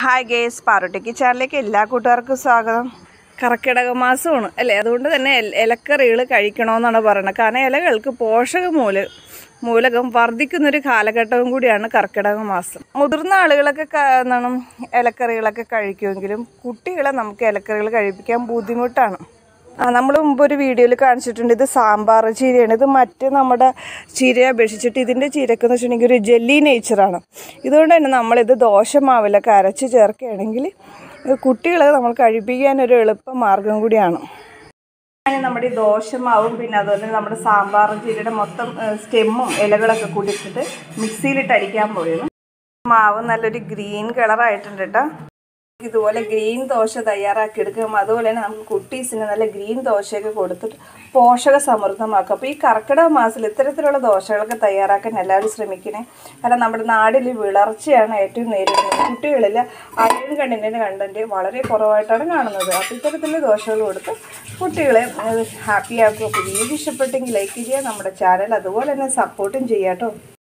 hi guys പാറോട്ടിക്ക് ചാനലിലേക്ക് എല്ലാ കൂട്ടുകാർക്കും സ്വാഗതം കർക്കിടക മാസമാണ് അല്ലേ അതുകൊണ്ട് തന്നെ എൽ- ഇലക്കറികൾ കഴിക്കണമെന്നാണ് പറയുന്നത് കാരണം ഇലകൾക്ക് പോഷക മൂല മൂലകം വർദ്ധിക്കുന്നൊരു കാലഘട്ടവും കൂടിയാണ് കർക്കിടക മാസം മുതിർന്ന ആളുകളൊക്കെ ക- എന്താണ് ഇലക്കറികളൊക്കെ കഴിക്കുമെങ്കിലും കുട്ടികളെ നമുക്ക് ഇലക്കറികൾ കഴിപ്പിക്കാൻ ബുദ്ധിമുട്ടാണ് ആ നമ്മൾ മുമ്പ് ഒരു വീഡിയോയിൽ കാണിച്ചിട്ടുണ്ട് ഇത് സാമ്പാർ ചീരയാണ് ഇത് മറ്റ് നമ്മുടെ ചീരയെ അപേക്ഷിച്ചിട്ട് ഇതിൻ്റെ ചീരക്കെന്ന് വെച്ചിട്ടുണ്ടെങ്കിൽ ഒരു ജെല്ലി നേച്ചറാണ് ഇതുകൊണ്ട് തന്നെ നമ്മളിത് ദോശമാവിലൊക്കെ അരച്ച് ചേർക്കുകയാണെങ്കിൽ ഇത് കുട്ടികളെ നമ്മൾ കഴിപ്പിക്കാൻ ഒരു എളുപ്പ മാർഗം കൂടിയാണ് ഞാൻ നമ്മുടെ ഈ ദോശമാവും പിന്നെ അതുപോലെ നമ്മുടെ സാമ്പാർ ചീരയുടെ മൊത്തം സ്റ്റെമ്മും ഇലകളൊക്കെ കൂടി ഇട്ടിട്ട് മിക്സിയിലിട്ട് അടിക്കാൻ പോയിരുന്നു മാവ് നല്ലൊരു ഗ്രീൻ കളറായിട്ടുണ്ട് കേട്ടോ ഇതുപോലെ ഗ്രീൻ ദോശ തയ്യാറാക്കി എടുക്കും അതുപോലെ തന്നെ നമുക്ക് കുട്ടീസിന് നല്ല ഗ്രീൻ ദോശയൊക്കെ കൊടുത്തിട്ട് പോഷക സമൃദ്ധമാക്കും അപ്പോൾ ഈ കർക്കിടക മാസത്തിൽ ഇത്തരത്തിലുള്ള ദോശകളൊക്കെ തയ്യാറാക്കാൻ എല്ലാവരും ശ്രമിക്കണേ കാരണം നമ്മുടെ നാടിൽ വിളർച്ചയാണ് ഏറ്റവും നേരിടുന്നത് കുട്ടികളിൽ അയൺ കണ്ടൻറ്റിൻ്റെ കണ്ടൻറ്റ് വളരെ കുറവായിട്ടാണ് കാണുന്നത് അപ്പോൾ ഇത്തരത്തിലുള്ള ദോശകൾ കൊടുത്ത് കുട്ടികളെ ഹാപ്പി ആക്കുക അപ്പോൾ വീഡിയോ ഇഷ്ടപ്പെട്ടെങ്കിൽ ലൈക്ക് ചെയ്യുക നമ്മുടെ ചാനൽ അതുപോലെ തന്നെ സപ്പോർട്ടും ചെയ്യാം കേട്ടോ